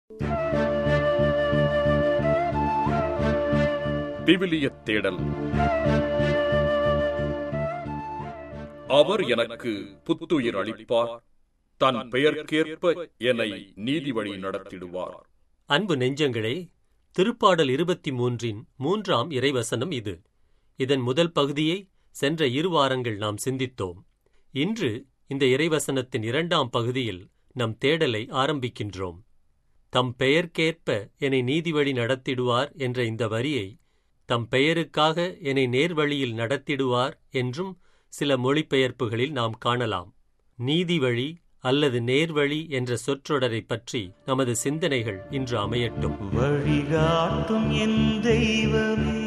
விவிலிய தேடல் அவர் எனக்கு புத்துயிர் அளிப்பார் தன் பெயர்க்கேற்ப என்னை நீதி வழி நடத்திடுவார் அன்பு நெஞ்சங்களே திருப்பாடல் இருபத்தி மூன்றின் மூன்றாம் இறைவசனம் இது இதன் முதல் பகுதியை சென்ற இரு வாரங்கள் நாம் சிந்தித்தோம் இன்று இந்த இறைவசனத்தின் இரண்டாம் பகுதியில் நம் தேடலை ஆரம்பிக்கின்றோம் தம் பெயர்க்கேற்ப என்னை நீதிவழி நடத்திடுவார் என்ற இந்த வரியை தம் பெயருக்காக என்னை நேர்வழியில் நடத்திடுவார் என்றும் சில மொழிபெயர்ப்புகளில் நாம் காணலாம் நீதிவழி அல்லது நேர்வழி என்ற சொற்றொடரைப் பற்றி நமது சிந்தனைகள் இன்று அமையட்டும் வழிகாட்டும் என் தெய்வமே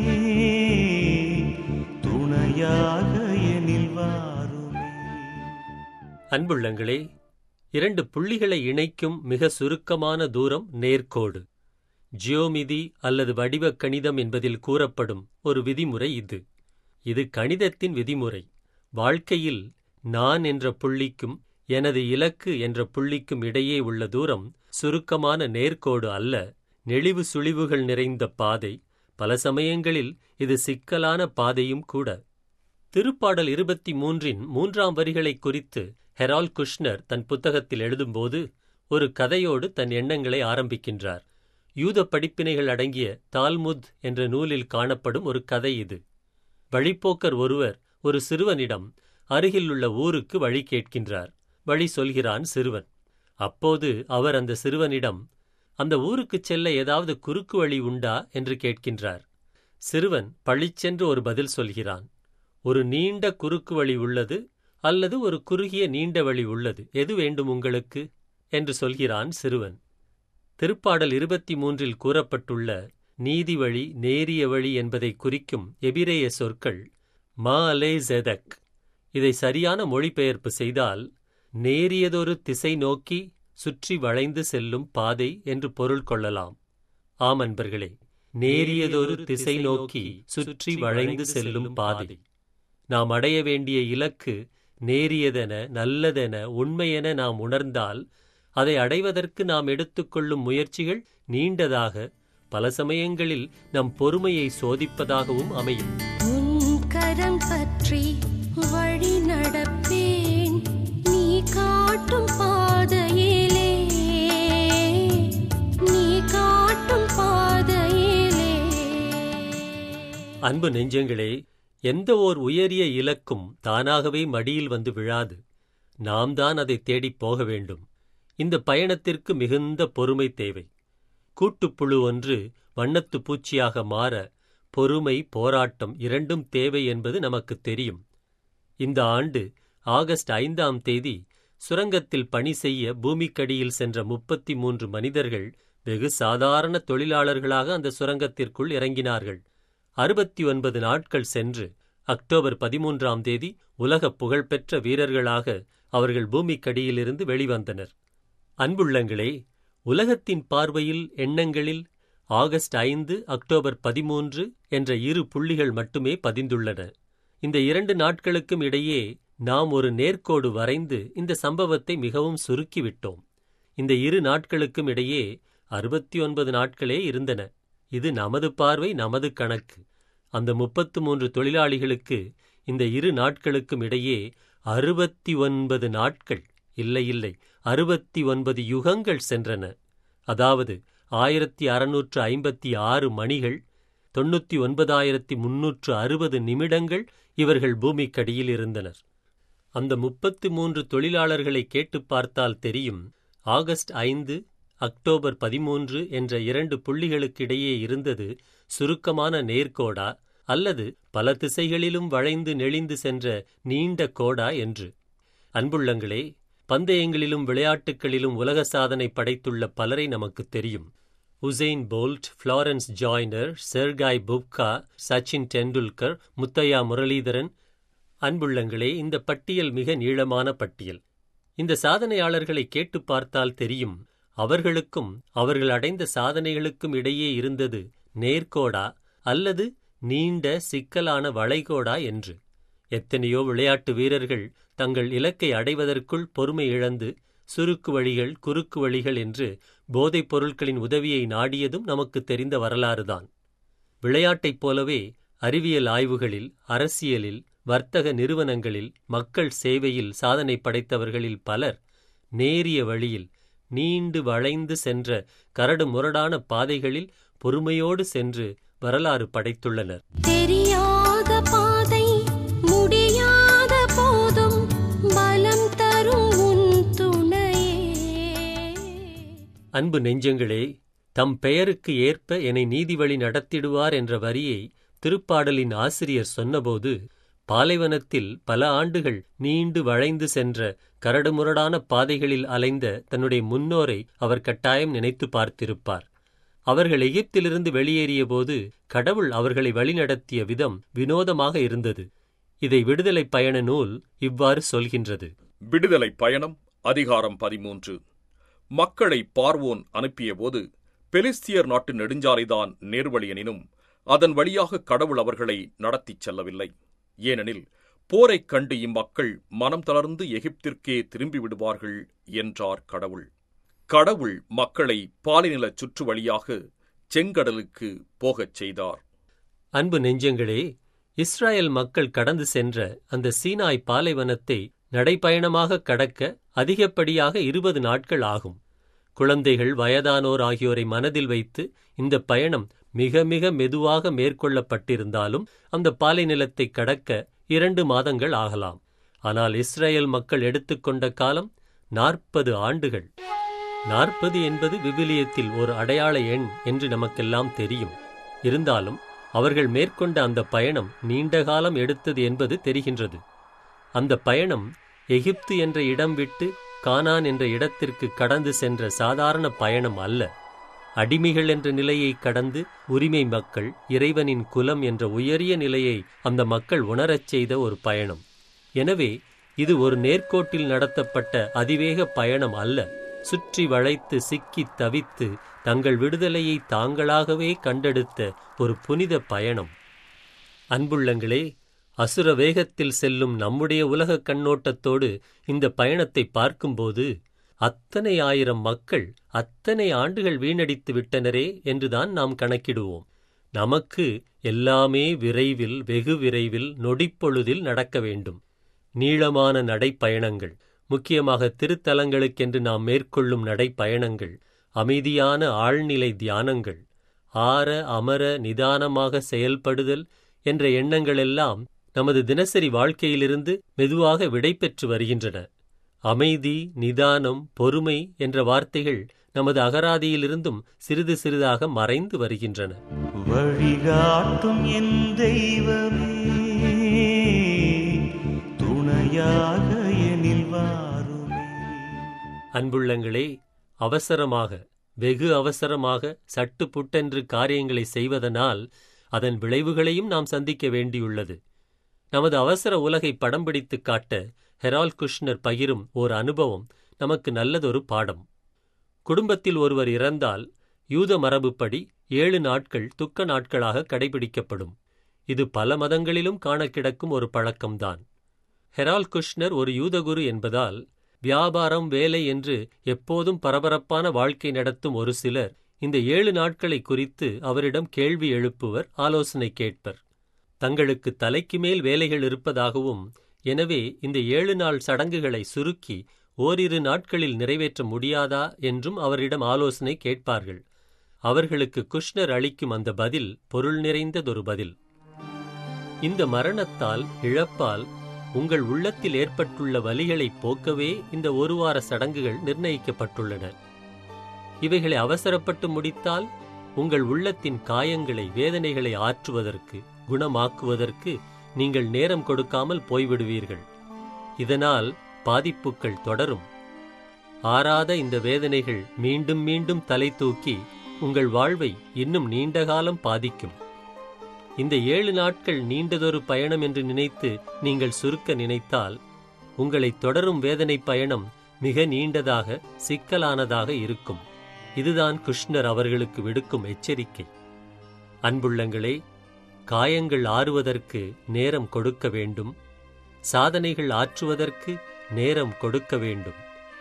துணையாக எனில் வாருமே அன்புள்ளங்களே இரண்டு புள்ளிகளை இணைக்கும் மிக சுருக்கமான தூரம் நேர்க்கோடு ஜியோமிதி அல்லது வடிவக் கணிதம் என்பதில் கூறப்படும் ஒரு விதிமுறை இது இது கணிதத்தின் விதிமுறை வாழ்க்கையில் நான் என்ற புள்ளிக்கும் எனது இலக்கு என்ற புள்ளிக்கும் இடையே உள்ள தூரம் சுருக்கமான நேர்க்கோடு அல்ல நெளிவு சுழிவுகள் நிறைந்த பாதை பல சமயங்களில் இது சிக்கலான பாதையும் கூட திருப்பாடல் இருபத்தி மூன்றின் மூன்றாம் வரிகளைக் குறித்து ஹெரால் குஷ்னர் தன் புத்தகத்தில் எழுதும்போது ஒரு கதையோடு தன் எண்ணங்களை ஆரம்பிக்கின்றார் யூத படிப்பினைகள் அடங்கிய தால்முத் என்ற நூலில் காணப்படும் ஒரு கதை இது வழிப்போக்கர் ஒருவர் ஒரு சிறுவனிடம் அருகிலுள்ள ஊருக்கு வழி கேட்கின்றார் வழி சொல்கிறான் சிறுவன் அப்போது அவர் அந்த சிறுவனிடம் அந்த ஊருக்குச் செல்ல ஏதாவது குறுக்கு வழி உண்டா என்று கேட்கின்றார் சிறுவன் பளிச்சென்று ஒரு பதில் சொல்கிறான் ஒரு நீண்ட குறுக்கு வழி உள்ளது அல்லது ஒரு குறுகிய நீண்ட வழி உள்ளது எது வேண்டும் உங்களுக்கு என்று சொல்கிறான் சிறுவன் திருப்பாடல் இருபத்தி மூன்றில் கூறப்பட்டுள்ள நீதி வழி நேரிய வழி என்பதை குறிக்கும் எபிரேய சொற்கள் மா அலே ஜெதக் இதை சரியான மொழிபெயர்ப்பு செய்தால் நேரியதொரு திசை நோக்கி சுற்றி வளைந்து செல்லும் பாதை என்று பொருள் கொள்ளலாம் ஆம் அன்பர்களே நேரியதொரு திசை நோக்கி சுற்றி வளைந்து செல்லும் பாதை நாம் அடைய வேண்டிய இலக்கு நேரியதென நல்லதென உண்மையென நாம் உணர்ந்தால் அதை அடைவதற்கு நாம் எடுத்துக்கொள்ளும் முயற்சிகள் நீண்டதாக பல சமயங்களில் நம் பொறுமையை சோதிப்பதாகவும் அமையும் உன் கரம் பற்றி வழி நடப்பேன் நீ காட்டும் பாதையிலே நீ காட்டும் பாதையிலே அன்பு நெஞ்சங்களே எந்த ஓர் உயரிய இலக்கும் தானாகவே மடியில் வந்து விழாது நாம் தான் அதை தேடிப் போக வேண்டும் இந்த பயணத்திற்கு மிகுந்த பொறுமை தேவை கூட்டுப்புழு ஒன்று வண்ணத்து பூச்சியாக மாற பொறுமை போராட்டம் இரண்டும் தேவை என்பது நமக்குத் தெரியும் இந்த ஆண்டு ஆகஸ்ட் ஐந்தாம் தேதி சுரங்கத்தில் பணி செய்ய பூமிக்கடியில் சென்ற முப்பத்தி மூன்று மனிதர்கள் வெகு சாதாரண தொழிலாளர்களாக அந்த சுரங்கத்திற்குள் இறங்கினார்கள் அறுபத்தி ஒன்பது நாட்கள் சென்று அக்டோபர் பதிமூன்றாம் தேதி உலக புகழ்பெற்ற வீரர்களாக அவர்கள் பூமிக்கடியிலிருந்து வெளிவந்தனர் அன்புள்ளங்களே உலகத்தின் பார்வையில் எண்ணங்களில் ஆகஸ்ட் ஐந்து அக்டோபர் பதிமூன்று என்ற இரு புள்ளிகள் மட்டுமே பதிந்துள்ளன இந்த இரண்டு நாட்களுக்கும் இடையே நாம் ஒரு நேர்க்கோடு வரைந்து இந்த சம்பவத்தை மிகவும் சுருக்கிவிட்டோம் இந்த இரு நாட்களுக்கும் இடையே அறுபத்தி ஒன்பது நாட்களே இருந்தன இது நமது பார்வை நமது கணக்கு அந்த முப்பத்து மூன்று தொழிலாளிகளுக்கு இந்த இரு நாட்களுக்கும் இடையே அறுபத்தி ஒன்பது நாட்கள் இல்லை இல்லை அறுபத்தி ஒன்பது யுகங்கள் சென்றன அதாவது ஆயிரத்தி அறுநூற்று ஐம்பத்தி ஆறு மணிகள் தொண்ணூற்றி ஒன்பதாயிரத்தி முன்னூற்று அறுபது நிமிடங்கள் இவர்கள் பூமிக்கடியில் இருந்தனர் அந்த முப்பத்து மூன்று தொழிலாளர்களை கேட்டுப் பார்த்தால் தெரியும் ஆகஸ்ட் ஐந்து அக்டோபர் பதிமூன்று என்ற இரண்டு புள்ளிகளுக்கிடையே இருந்தது சுருக்கமான நேர்கோடா அல்லது பல திசைகளிலும் வளைந்து நெளிந்து சென்ற நீண்ட கோடா என்று அன்புள்ளங்களே பந்தயங்களிலும் விளையாட்டுகளிலும் உலக சாதனை படைத்துள்ள பலரை நமக்குத் தெரியும் Usain Bolt Florence Joyner Sergey Bubka Sachin Tendulkar Muttiah Muralitharan அன்புள்ளங்களே இந்த பட்டியல் மிக நீளமான பட்டியல் இந்த சாதனையாளர்களை கேட்டுப் பார்த்தால் தெரியும் அவர்களுக்கும் அவர்கள் அடைந்த சாதனைகளுக்கும் இடையே இருந்தது நேர்கோடா அல்லது நீண்ட சிக்கலான வளைகோடா என்று எத்தனையோ விளையாட்டு வீரர்கள் தங்கள் இலக்கை அடைவதற்குள் பொறுமை இழந்து சுருக்கு வழிகள் குறுக்கு வழிகள் என்று போதைப் பொருட்களின் உதவியை நாடியதும் நமக்கு தெரிந்த வரலாறுதான் விளையாட்டைப் போலவே அறிவியல் ஆய்வுகளில் அரசியலில் வர்த்தக நிறுவனங்களில் மக்கள் சேவையில் சாதனை படைத்தவர்களில் பலர் நேரிய வழியில் நீண்டு வளைந்து சென்ற கரடு முரடான பாதைகளில் பொறுமையோடு சென்று வரலாறு படைத்துள்ளனர் தெரியாத பாதை முடியாத போதும் பலம் தரும் உன் துணையே அன்பு நெஞ்சங்களே தம் பெயருக்கு ஏற்ப என்னை நீதிவழி நடத்திடுவார் என்ற வரியை திருப்பாடலின் ஆசிரியர் சொன்னபோது பாலைவனத்தில் பல ஆண்டுகள் நீண்டு வளைந்து சென்ற கரடுமுரடான பாதைகளில் அலைந்த தன்னுடைய முன்னோரை அவர் கட்டாயம் நினைத்து பார்த்திருப்பார் அவர்கள் எகிப்திலிருந்து வெளியேறியபோது கடவுள் அவர்களை வழிநடத்திய விதம் வினோதமாக இருந்தது இதை விடுதலை பயண நூல் இவ்வாறு சொல்கின்றது விடுதலை பயணம் அதிகாரம் பதிமூன்று மக்களை பார்வோன் அனுப்பியபோது பெலிஸ்தியர் நாட்டு நெடுஞ்சாலைதான் நேர்வழி எனினும் அதன் வழியாக கடவுள் அவர்களை நடத்திச் செல்லவில்லை ஏனெனில் போரைக் கண்டு இம்மக்கள் மனம் தளர்ந்து எகிப்திற்கே திரும்பி விடுவார்கள் என்றார் கடவுள் கடவுள் மக்களை பாலைநிலச் சுற்று வழியாக செங்கடலுக்கு போகச் செய்தார் அன்பு நெஞ்சங்களே இஸ்ராயேல் மக்கள் கடந்து சென்ற அந்த சீனாய் பாலைவனத்தை நடைப்பயணமாக கடக்க அதிகப்படியாக இருபது நாட்கள் ஆகும் குழந்தைகள் வயதானோர் ஆகியோரை மனதில் வைத்து இந்த பயணம் மிக மிக மெதுவாக மேற்கொள்ளப்பட்டிருந்தாலும் அந்த பாலைநிலத்தை கடக்க இரண்டு மாதங்கள் ஆகலாம் ஆனால் இஸ்ரேல் மக்கள் எடுத்துக்கொண்ட காலம் நாற்பது ஆண்டுகள் நாற்பது என்பது விவிலியத்தில் ஒரு அடையாள எண் என்று நமக்கெல்லாம் தெரியும் இருந்தாலும் அவர்கள் மேற்கொண்ட அந்த பயணம் நீண்ட காலம் எடுத்தது என்பது தெரிகின்றது அந்த பயணம் எகிப்து என்ற இடம் விட்டு கானான் என்ற இடத்திற்கு கடந்து சென்ற சாதாரண பயணம் அல்ல அடிமைகள் என்ற நிலையை கடந்து உரிமை மக்கள் இறைவனின் குலம் என்ற உயரிய நிலையை அந்த மக்கள் உணரச் செய்த ஒரு பயணம் எனவே இது ஒரு நேர்கோட்டில் நடத்தப்பட்ட அதிவேக பயணம் அல்ல சுற்றி வளைத்து சிக்கித் தவித்து தங்கள் விடுதலையை தாங்களாகவே கண்டெடுத்த ஒரு புனித பயணம் அன்புள்ளங்களே அசுர வேகத்தில் செல்லும் நம்முடைய உலக கண்ணோட்டத்தோடு இந்த பயணத்தை பார்க்கும்போது அத்தனை ஆயிரம் மக்கள் அத்தனை ஆண்டுகள் வீணடித்து விட்டனரே என்றுதான் நாம் கணக்கிடுவோம் நமக்கு எல்லாமே விரைவில் வெகு விரைவில் நொடிப்பொழுதில் நடக்க வேண்டும் நீளமான நடைப்பயணங்கள் முக்கியமாக திருத்தலங்களுக்கென்று நாம் மேற்கொள்ளும் நடைப்பயணங்கள் அமைதியான ஆழ்நிலை தியானங்கள் ஆற அமர நிதானமாக செயல்படுதல் என்ற எண்ணங்களெல்லாம் நமது தினசரி வாழ்க்கையிலிருந்து மெதுவாக விடைபெற்று வருகின்றன அமைதி நிதானம் பொறுமை என்ற வார்த்தைகள் நமது அகராதியிலிருந்தும் சிறிது சிறிதாக மறைந்து வருகின்றன வழிகாட்டும் என் தெய்வமே துணையாக எனில் வாருமே அன்புள்ளங்களே அவசரமாக வெகு அவசரமாக சட்டு புட்டென்று காரியங்களை செய்வதனால் அதன் விளைவுகளையும் நாம் சந்திக்க வேண்டியுள்ளது நமது அவசர உலகை படம் பிடித்துக் காட்ட ஹெரால் குஷ்னர் பகிரும் ஓர் அனுபவம் நமக்கு நல்லதொரு பாடம் குடும்பத்தில் ஒருவர் இறந்தால் யூத மரபுப்படி ஏழு நாட்கள் துக்க நாட்களாக கடைபிடிக்கப்படும் இது பல மதங்களிலும் காண கிடக்கும் ஒரு பழக்கம்தான் ஹெரால் குஷ்னர் ஒரு யூதகுரு என்பதால் வியாபாரம் வேலை என்று எப்போதும் பரபரப்பான வாழ்க்கை நடத்தும் ஒரு சிலர் இந்த ஏழு நாட்களை குறித்து அவரிடம் கேள்வி எழுப்புவர் ஆலோசனை கேட்பர் தங்களுக்கு தலைக்கு மேல் வேலைகள் இருப்பதாகவும் எனவே இந்த ஏழு நாள் சடங்குகளை சுருக்கி ஓரிரு நாட்களில் நிறைவேற்ற முடியாதா என்றும் அவரிடம் ஆலோசனை கேட்பார்கள் அவர்களுக்கு குஷ்னர் அளிக்கும் அந்த பதில் பொருள் நிறைந்ததொரு பதில் இந்த மரணத்தால் இழப்பால் உங்கள் உள்ளத்தில் ஏற்பட்டுள்ள வலிகளைப் போக்கவே இந்த ஒரு வார சடங்குகள் நிர்ணயிக்கப்பட்டுள்ளன இவைகளை அவசரப்பட்டு முடித்தால் உங்கள் உள்ளத்தின் காயங்களை வேதனைகளை ஆற்றுவதற்கு குணமாக்குவதற்கு நீங்கள் நேரம் கொடுக்காமல் போய்விடுவீர்கள் இதனால் பாதிப்புகள் தொடரும் ஆறாத இந்த வேதனைகள் மீண்டும் மீண்டும் தலை தூக்கி உங்கள் வாழ்வை இன்னும் நீண்ட காலம் பாதிக்கும் இந்த ஏழு நாட்கள் நீண்டதொரு பயணம் என்று நினைத்து நீங்கள் சுருக்க நினைத்தால் உங்களை தொடரும் வேதனை பயணம் மிக நீண்டதாக சிக்கலானதாக இருக்கும் இதுதான் கிருஷ்ணர் அவர்களுக்கு விடுக்கும் எச்சரிக்கை அன்புள்ளங்களே காயங்கள் ஆறுவதற்கு நேரம் கொடுக்க வேண்டும் சாதனைகள் ஆற்றுவதற்கு நேரம் கொடுக்க வேண்டும்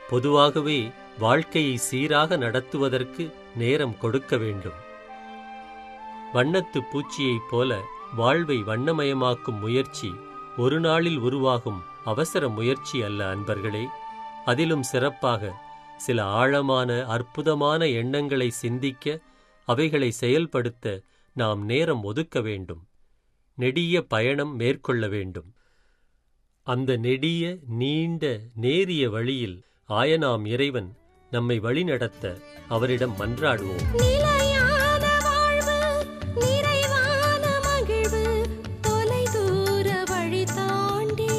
பொதுவாகவே வாழ்க்கையை சீராக நடத்துவதற்கு நேரம் கொடுக்க வேண்டும் வண்ணத்து பூச்சியைப் போல வாழ்வை வண்ணமயமாக்கும் முயற்சி ஒரு நாளில் உருவாகும் அவசர முயற்சி அல்ல அன்பர்களே அதிலும் சிறப்பாக சில ஆழமான அற்புதமான எண்ணங்களை சிந்திக்க அவைகளை செயல்படுத்த நாம் நேரம் ஒதுக்க வேண்டும் நெடிய பயணம் மேற்கொள்ள வேண்டும் அந்த நெடிய நீண்ட நேரிய வழியில் ஆயனாம் இறைவன் நம்மை வழிநடத்த அவரிடம் மன்றாடுவோம் நிலையான வாழ்வு நிறைவான மகிழ்வு தொலைதூர வழி தாண்டி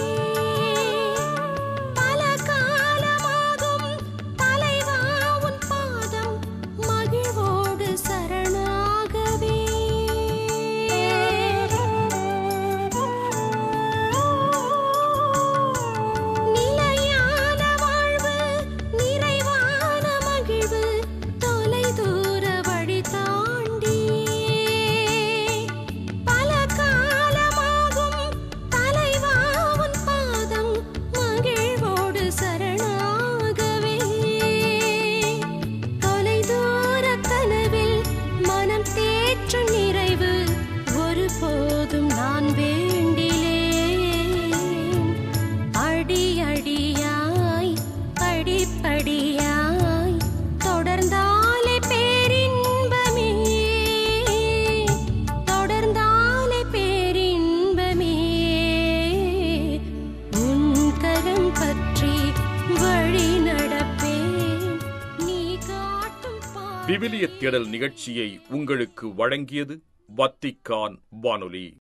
பல காலமாகும் தலைவா உன் பாதம் மகிழ்வோடு சரணாகவே நிலையான வாழ்வு நிறைவான மகிழ்வு தொலைதூர வழி தாண்டி பல காலமாகும் தலைவா உன் பாதம் மகிழ்வோடு சரணாகவே தொலைதூர கனவில் மனம் தேற்றும் நிறைவு ஒருபோதும் நான் வேண்டிலேன் அடி அடியாய் படிப்படியாய் தொடர்ந்தாலே பேரின்பமே தொடர்ந்தாலே பேரின்பமே உன் கரம் பற்றி வழி நடப்பேன் நீ காட்டும் பாதை விவிலிய தேடல் நிகழ்ச்சியை உங்களுக்கு வழங்கியது வத்திக்கான் வானொலி